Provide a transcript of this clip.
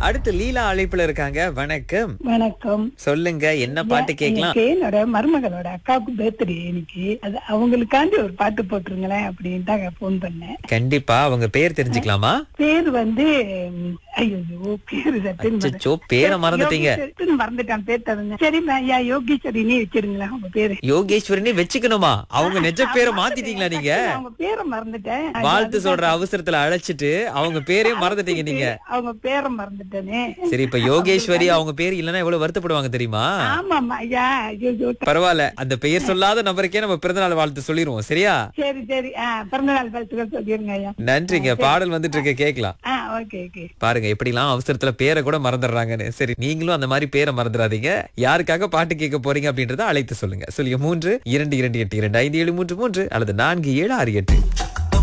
அடுத்து லீலா அழைப்புல இருக்காங்க வணக்கம் வணக்கம் சொல்லுங்க என்ன பாட்டு கேட்கலாம் எனக்கு என்னோட மருமகளோட அக்காவுக்கு பர்த்டே இன்னைக்கு அது அவங்களுக்காண்டி ஒரு பாட்டு போட்டுருங்களேன் அப்படின்னு தான் போன் பண்ணேன் கண்டிப்பா அவங்க பேர் தெரிஞ்சுக்கலாமா பேர் வந்து ம், ஐயோ பேரு சட்டுன்னு மறந்து- அச்சோ பேரை மறந்துட்டீங்க யோகேஸ்வரி, மறந்துட்டான் பேர் தருங்க சரி ஐயா யோகேஸ்வரினே வச்சிருங்களேன் அவங்க பேரு யோகேஸ்வரனே வச்சுக்கணுமா அவங்க நெஜ பேரை மாத்திட்டீங்களா நீங்க அவங்க பேரை மறந்துட்டேன் வாழ்த்து சொல்ற அவசரத்துல அழைச்சிட்டு அவங்க பேரே மறந்துட்டீங்க நீங்க அவங்க பேரை மறந்துட்டேனே சரி இப்ப யோகேஸ்வரி அவங்க பேர் இல்லன்னா எவ்வளவு வருத்தப்படுவாங்க தெரியுமா ஆமாமா ஐயா ஐயோ பரவாயில்ல அந்த பெயர் சொல்லாத நபருக்கே நம்ம பிறந்தநாள் வாழ்த்து சொல்லிருவோம் சரியா சரி சரி ஆ பிறந்தநாள் வாழ்த்துக்கள் சொல்லிருங்க ஐயா நன்றிங்க பாடல் வந்துட்டு இருக்க கேக்கலாம் ஆ ஓகே ஓகே பாருங்க எப்படிலாம் அவசரத்துல பேரை கூட மறந்துடுறாங்கன்னு சரி நீங்களும் அந்த மாதிரி பேரை மறந்துடாதீங்க யாருக்காக பாட்டு கேட்க போறீங்க அப்படின்றத அழைத்து சொல்லுங்க சொல்லுங்க மூன்று இரண்டு இரண்டு எட்டு இரண்டு ஐந்து ஏழு மூன்று மூன்று அல்லது நான்கு ஏழு ஆறு எட்டு